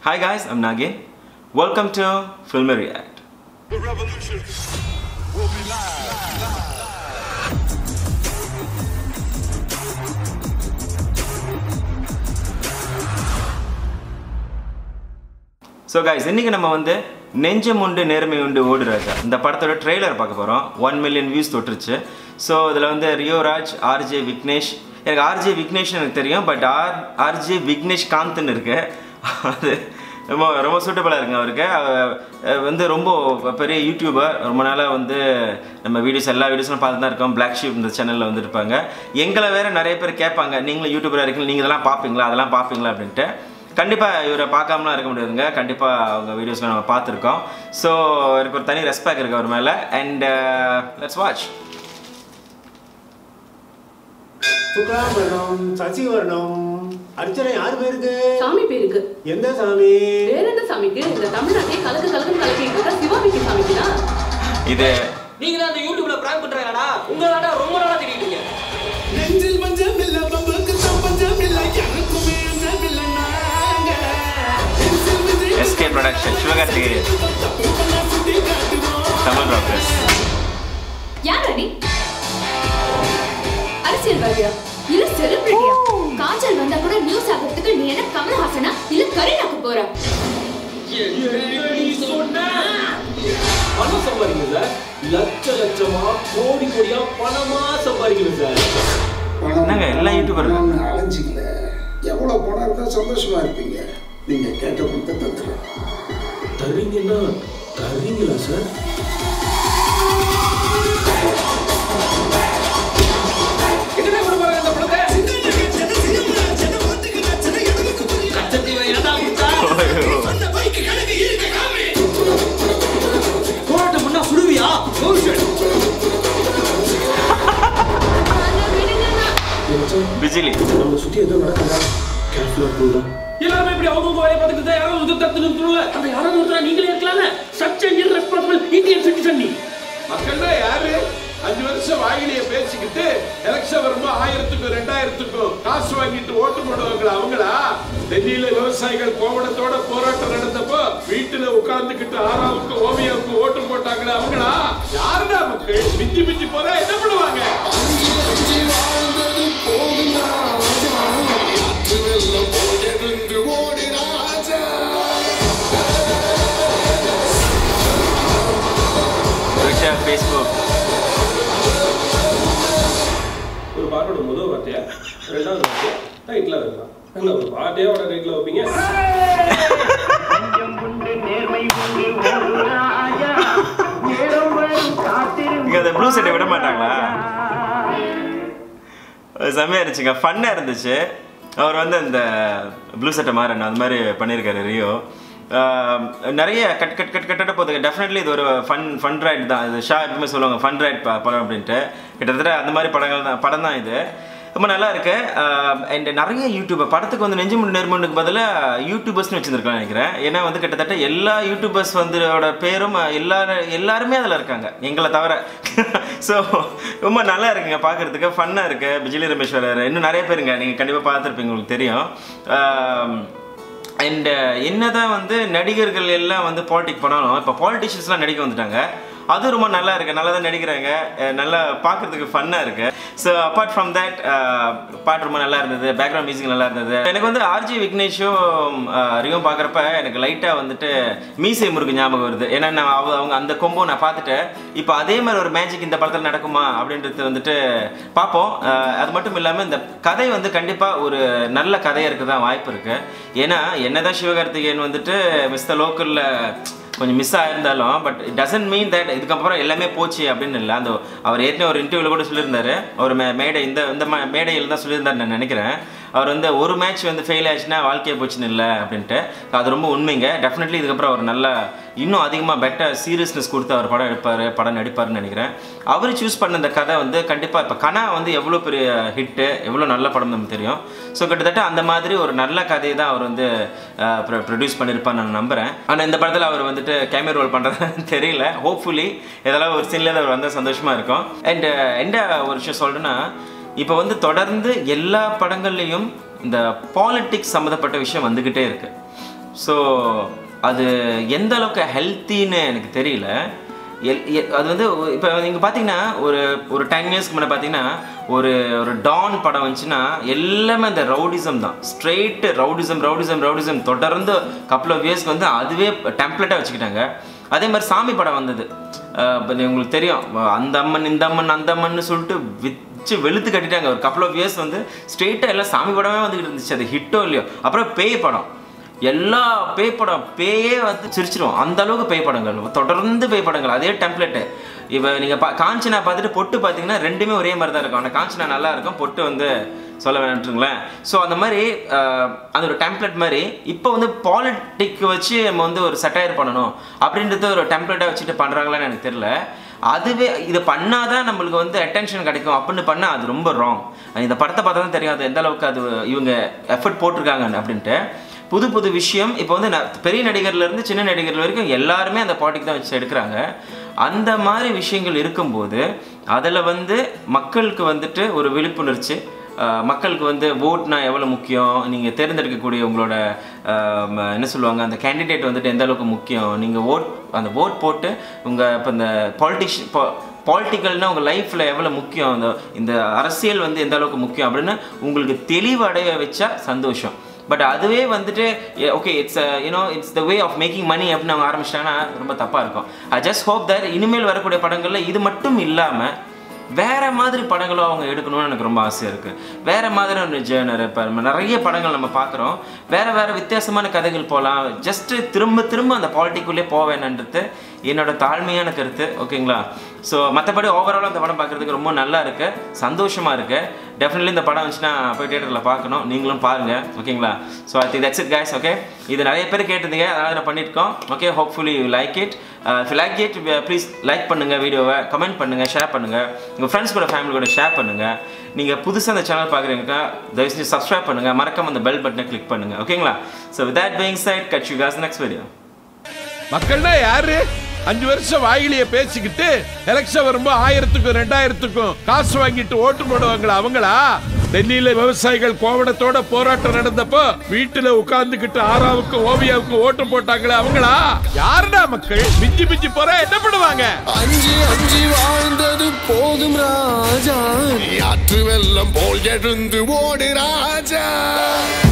Hi guys, I'm Nagin. Welcome to Film React. The revolution will be live. So guys இன்னைக்கு நம்ம வந்து நெஞ்சம் உண்டு நேர்மை உண்டு ஓடு ராஜா இந்த படத்தோட ட்ரெய்லர் பார்க்க போகிறோம் ஒன் மில்லியன் வியூஸ் தொட்டுருச்சு ஸோ இதில் வந்து ரியோராஜ் ஆர்ஜே விக்னேஷ் எனக்கு ஆர்ஜே விக்னேஷ் எனக்கு தெரியும் பட் ஆர் ஆர்ஜே விக்னேஷ் காந்த்னு இருக்கு அது ரொம்ப ரொம்ப சூட்டபுளாக இருக்குங்க அவருக்கு அவர், அஹ், வந்து ரொம்ப பெரிய யூடியூபர் ரொம்ப நாளாக வந்து நம்ம வீடியோஸ் எல்லா வீடியோஸும் பார்த்து தான் இருக்கோம் பிளாக் ஷீப் இந்த சேனலில் வந்து இருப்பாங்க எங்களை வேறு நிறைய பேர் கேட்பாங்க நீங்களும் யூடியூபராக இருக்கீங்க நீங்கள் இதெல்லாம் பார்ப்பீங்களா அதெல்லாம் பார்ப்பீங்களா அப்படின்ட்டு கண்டிப்பாக இவரை பார்க்காமலாம் இருக்க முடியாதுங்க கண்டிப்பாக அவங்க வீடியோஸ்லாம் நம்ம பார்த்துருக்கோம் ஸோ எனக்கு ஒரு தனி ரெஸ்பெக்ட் இருக்கு அவர் மேலே அண்ட் லெட்ஸ் வாட்ச் சுக்லாபரணம் சசிவர்ணம் அர்ச்சனை யார் பேருக்கு சாமி பேருக்கு எந்த சாமி வேற என்ன சாமிக்கு இந்த தமிழ்நாட்டையே கலக்கு கலக்கு கலக்கிட்டு இருக்க சிவாமிக்கு சாமிக்கு தான் இது நீங்க தான் அந்த யூடியூப்ல பிராங்க் பண்றாங்கடா உங்களால ரொம்ப நாளா தெரியுங்க நெஞ்சில் மஞ்சம் இல்ல பம்புக்கு தான் பஞ்சம் இல்ல எனக்குமே அஞ்சம் இல்ல நாங்க பென்சில் விதி எஸ்கே ப்ரொடக்ஷன் சிவகார்த்திகேயன் பூப்பெல்லாம் சுத்தி காட்டுவோம் தமிழ் ராக்கர்ஸ் யார் நீ அரசியல்வாதியா இல்ல செலிபிரிட்டியா காய்ச்சல் வந்தா கூட நியூஸ் ஆகிறதுக்கு நீ என்ன கமல்ஹாசனா இல்ல கரீனாக்கு போற நீ சொன்ன பணம் சம்பாதிக்கணும் சார் லட்ச லட்சமா கோடி கோடியா பணமா சம்பாதிக்கணும் சார் என்னங்க, எல்லா யூடியூபரும் பணம்னு அலைஞ்சிக்கல எவ்வளவு பணம் இருந்தா சந்தோஷமா இருப்பீங்க நீங்க கேட்ட கொடுத்த தந்துடும் தருவீங்கன்னா தருவீங்களா சார் எங்கடா கொண்டு போறாங்க இந்த பணத்தை கச்சத்தீவை ஏன்டா கொடுத்தா போராட்டம் பண்ணா சுடுவியா bullshit. பிஜிலி நம்ம சுத்தி எதுவும் நடக்குதா கேர்ஃபுல்லா போதும் எல்லாருமே இப்படி அவங்க வேலையை பார்த்துக்கிட்டு யாராவது வந்து தத்து நிறுத்தணும்ல அந்த யாராவது ஒருத்தரா நீங்களே இருக்கலாம்ல such and irresponsible Indian citizen நீ மக்கள்னா யாரு அஞ்சு வருஷம் வாயிலேயே பேசிக்கிட்டு எலெக்ஷன் வரும்போது ஆயிரத்துக்கும் ரெண்டாயிரத்துக்கும் காசு வாங்கிட்டு ஓட்டு போடுவாங்களா அவங்களா டெல்லியில விவசாயிகள் கோவணத்தோட போராட்டம் நடந்தப்போ வீட்டுல உட்கார்ந்துகிட்டு ஆறாவுக்கு ஓவியாவுக்கு ஓட்டு போட்டாங்களா அவங்களா யாருடா மக்கள் மிஞ்சி மிஞ்சி போறா என்ன பண்ணுவாங்க ட்விட்டர் ஃபேஸ்புக் ஒரு பாட்டோட முதல் வார்த்தையா ரெண்டாவது வார்த்தையா டைட்டில் வைக்கலாம் என்ன ஒரு பாட்டையோட டைட்டில் வைப்பீங்க இங்கே அந்த ப்ளூ செட்டை விட மாட்டாங்களா அது செம்மையாக இருந்துச்சுங்க ஃபன்னாக இருந்துச்சு அவர் வந்து அந்த ப்ளூ செட்டை மாறணும் அந்த மாதிரி பண்ணியிருக்காரு ரியோ ஆஹ் நிறைய கட் கட் கட் கட்டட போதுங்க டெஃபினெட்லி இது ஒரு ஃபன் ஃபன் ரைட் தான் இது ஷா எப்பவுமே சொல்லுவாங்க ஃபன் ரைட் படம் அப்படின்ட்டு கிட்டத்தட்ட அந்த மாதிரி படங்கள் தான் படம் தான் இது ரொம்ப நல்லா இருக்கு அண்ட் நிறைய யூடியூபர் படத்துக்கு வந்து நெஞ்சு முண்டு நேர்மண்டுக்கு பதிலாக யூடியூபர்ஸ்னு வச்சுருந்துருக்கலாம் நினைக்கிறேன் ஏன்னா வந்து கிட்டத்தட்ட எல்லா யூடியூபர்ஸ் வந்து ஓட பேரும் எல்லாரும் எல்லாருமே அதில் இருக்காங்க எங்களை தவிர ஸோ ரொம்ப நல்லா இருக்குங்க பார்க்குறதுக்கு ஃபன்னாக இருக்கு பிஜிலி ரமேஸ்வரர் இன்னும் நிறைய பேருங்க நீங்கள் கண்டிப்பாக பார்த்துருப்பீங்க உங்களுக்கு தெரியும் அண்ட் என்னதான் வந்து நடிகர்கள் எல்லாம் வந்து பாலிடிக் பண்ணாலும் இப்போ பாலிட்டிஷியன்ஸ்லாம் நடிக்க வந்துட்டாங்க அது ரொம்ப நல்லா இருக்கு நல்லா தான் நடிக்கிறாங்க அஹ் நல்லா பார்க்கறதுக்கு ஃபன்னாக இருக்கு ஸோ அப்பார்ட் ஃப்ரம் தட் பாட்டு ரொம்ப நல்லா இருந்தது பேக்ரவுண்ட் மியூசிக் நல்லா இருந்தது எனக்கு வந்து ஆர்ஜி விக்னேஷும் ரியும் பார்க்குறப்ப எனக்கு லைட்டாக வந்துட்டு மீசை முருகு ஞாபகம் வருது ஏன்னா நான் அவ- அவங்க அந்த கொம்போ நான் பார்த்துட்டு இப்போ அதே மாதிரி ஒரு மேஜிக் இந்த படத்தில் நடக்குமா அப்படின்றது வந்துட்டு பார்ப்போம் அஹ் அது மட்டும் இல்லாமல் இந்த கதை வந்து கண்டிப்பாக ஒரு நல்ல கதையாக இருக்க தான் வாய்ப்பு இருக்கு ஏன்னா என்னதான் சிவகார்த்திகேயன் வந்துட்டு மிஸ் த லோக்கலில் கொஞ்சம் மிஸ் ஆயிருந்தாலும் பட் டசன்ட் மீன் தட் இதுக்கப்புறம் எல்லாமே போச்சு அப்படின்னு இல்லை அந்த அவர் ஏற்கனவே ஒரு இன்டர்வியூவில் கூட சொல்லியிருந்தாரு அவர் மே மேடை இந்த இந்த ம- மேடையில் தான் சொல்லியிருந்தாரு நான் நினைக்கிறேன் அவர் வந்து ஒரு மேட்ச் வந்து ஃபெயில் ஆச்சுன்னா வாழ்க்கையை போச்சுன்னு இல்லை அப்படின்ட்டு அது ரொம்ப உண்மைங்க டெஃபினெட்லி இதுக்கப்புறம் அவர் நல்லா இன்னும் அதிகமாக பெட்டர் சீரியஸ்னஸ் கொடுத்து அவர் படம் எடுப்பார் படம் நடிப்பார்னு நினைக்கிறேன் அவர் சூஸ் பண்ண இந்த கதை வந்து கண்டிப்பாக இப்போ கனா வந்து எவ்வளோ பெரிய ஹிட்டு எவ்வளோ நல்ல படம் நமக்கு தெரியும் ஸோ கிட்டத்தட்ட அந்த மாதிரி ஒரு நல்ல கதையை தான் அவர் வந்து ப்ரொடியூஸ் பண்ணியிருப்பான்னு நான் நம்புகிறேன் ஆனால் இந்த படத்தில் அவர் வந்துட்டு கேமரா ரோல் பண்ணுறதுன்னு தெரியல ஹோப்ஃபுல்லி இதெல்லாம் ஒரு சீனில் அவர் வந்தால் சந்தோஷமாக இருக்கும் அண்ட் என்ன ஒரு விஷயம் சொல்கிறேன்னா இப்போ வந்து தொடர்ந்து எல்லா படங்கள்லேயும் இந்த பாலிட்டிக்ஸ் சம்மந்தப்பட்ட விஷயம் வந்துக்கிட்டே இருக்குது ஸோ அது எந்த அளவுக்கு ஹெல்த்தின்னு எனக்கு தெரியல எல் எ- அது வந்து இப்போ நீங்கள் பார்த்தீங்கன்னா ஒரு ஒரு டென் இயர்ஸ்க்கு முன்னாடி பார்த்தீங்கன்னா ஒரு ஒரு டான் படம் வந்துச்சுன்னா எல்லாமே அந்த ரவுடிசம் தான் ஸ்ட்ரெயிட் ரவுடிசம் ரவுடிசம் ரவுடிசம் தொடர்ந்து கப்பல் ஆஃப் இயர்ஸ்க்கு வந்து அதுவே டெம்ப்ளேட்டாக வச்சுக்கிட்டாங்க அதே மாதிரி சாமி படம் வந்தது இப்போ உங்களுக்கு தெரியும் அந்த அம்மன் இந்த அம்மன் அந்த அம்மன்னு சொல்லிட்டு வச்சு வெளுத்து கட்டிட்டாங்க ஒரு கப்பல் ஆஃப் இயர்ஸ் வந்து ஸ்ட்ரெயிட்டாக எல்லாம் சாமி படமே வந்துக்கிட்டு இருந்துச்சு அது ஹிட்டோ இல்லையோ அப்புறம் பேய் படம் எல்லா பேய் படம் பேயே வந்து சிரிச்சிரும் அந்த அளவுக்கு பேய் படங்கள் தொடர்ந்து பேய் படங்கள் அதே டெம்ப்ளேட்டு இப்போ நீங்கள் பா காஞ்சனா பார்த்துட்டு பொட்டு பார்த்தீங்கன்னா ரெண்டுமே ஒரே மாதிரி தான் இருக்கும் ஆனால் காஞ்சனா நல்லா இருக்கும் பொட்டு வந்து சொல்ல வேணாட்டுங்களேன் ஸோ அந்த மாதிரி ஆஹ், அந்த ஒரு டெம்ப்ளேட் மாதிரி இப்போ வந்து பாலிட்டிக் வச்சு நம்ம வந்து ஒரு சட்டையர் பண்ணணும் அப்படின்றத ஒரு டெம்ப்ளேட்டாக வச்சுட்டு பண்ணுறாங்களான்னு எனக்கு தெரியல அதுவே இதை பண்ணாதான் நம்மளுக்கு வந்து அட்டென்ஷன் கிடைக்கும் அப்படின்னு பண்ணால் அது ரொம்ப ராங் இந்த படத்தை பார்த்தா தான் தெரியும் அது எந்த அளவுக்கு அது இவங்க எஃபர்ட் போட்டிருக்காங்க அப்படின்ட்டு புது புது விஷயம் இப்போ வந்து ந- பெரிய நடிகர்ல இருந்து சின்ன நடிகர்கள் வரைக்கும் எல்லாருமே அந்த பாட்டிக்கு தான் வச்சு எடுக்கிறாங்க அந்த மாதிரி விஷயங்கள் இருக்கும்போது அதில் வந்து மக்களுக்கு வந்துட்டு ஒரு விழிப்புணர்ச்சி ஆஹ், மக்களுக்கு வந்து ஓட்னா எவ்வளோ முக்கியம் நீங்கள் தேர்ந்தெடுக்கக்கூடிய உங்களோட ஆஹ், ம- என்ன சொல்லுவாங்க அந்த கேண்டிடேட் வந்துட்டு எந்த அளவுக்கு முக்கியம் நீங்கள் ஓட் அந்த ஓட் போட்டு உங்கள் இப்போ இந்த பாலிட்டிஷியன் பாலிட்டிக்கல்னா உங்கள் லைஃப்பில் எவ்வளோ முக்கியம் இந்த இந்த அரசியல் வந்து எந்த அளவுக்கு முக்கியம் அப்படின்னு உங்களுக்கு தெளிவடைய வச்சா சந்தோஷம் பட் அதுவே வந்துட்டு okay it's you know it's the way of making money அப்படின்னு அவங்க ஆரம்பிச்சிட்டாங்கன்னா ரொம்ப தப்பாக இருக்கும் ஐ ஜஸ்ட் ஹோப் தட் இனிமேல் வரக்கூடிய படங்களில் இது மட்டும் இல்லாமல் வேற மாதிரி படங்களும் அவங்க எடுக்கணும்னு எனக்கு ரொம்ப ஆசையாக இருக்குது வேற மாதிரி ஒரு ஜேர்னர் இப்போ நம்ம நிறைய படங்கள் நம்ம பார்க்குறோம் வேற வேற வித்தியாசமான கதைகள் போகலாம் ஜஸ்ட் திரும்ப திரும்ப அந்த பாலிட்டிக்குள்ளே போவேன்ன்றது என்னோட தாழ்மையான கருத்து ஓகேங்களா ஸோ மற்றபடி ஓவராலாக அந்த படம் பார்க்குறதுக்கு ரொம்ப நல்லா இருக்கு சந்தோஷமாக இருக்கு டெஃபினெட்லி இந்த படம் வந்துச்சுன்னா போய் தேட்டரில் பார்க்கணும் நீங்களும் பாருங்க ஓகேங்களா so I think that's it guys okay இது நிறைய பேர் கேட்டிருந்தீங்க அதனால் நான் பண்ணியிருக்கோம் okay hopefully you like it if like it please like பண்ணுங்க வீடியோவை கமெண்ட் பண்ணுங்க ஷேர் பண்ணுங்க உங்கள் ஃப்ரெண்ட்ஸ் கூட ஃபேமிலி கூட ஷேர் பண்ணுங்க நீங்கள் புதுசாக அந்த சேனல் பார்க்குறீங்க தயவு செஞ்சு சப்ஸ்கிரைப் பண்ணுங்க மறக்காம அந்த பெல் பட்டனை கிளிக் பண்ணுங்க ஓகேங்களா so with that being said catch you guys next video மக்கள்னா யாரு அஞ்சு வருஷம் வாயிலேயே பேசிக்கிட்டு எலெக்ஷன் வரும்போது ஆயிரத்துக்கும் ரெண்டாயிரத்துக்கும் காசு வாங்கிட்டு ஓட்டு போடுவாங்களா அவங்களா டெல்லியில விவசாயிகள் கோவணத்தோட போராட்டம் நடந்தப்போ வீட்டுல உட்கார்ந்துகிட்டு ஆறாவுக்கு ஓவியாவுக்கு ஓட்டு போட்டாங்களே அவங்களா யாருடா மக்கள் மிஞ்சி மிஞ்சி போற என்ன பண்ணுவாங்க அஞ்சு அஞ்சு வாழ்ந்தது போதும் ராஜா ஆற்று வெள்ளம் போல் எழுந்து ஓடு ராஜா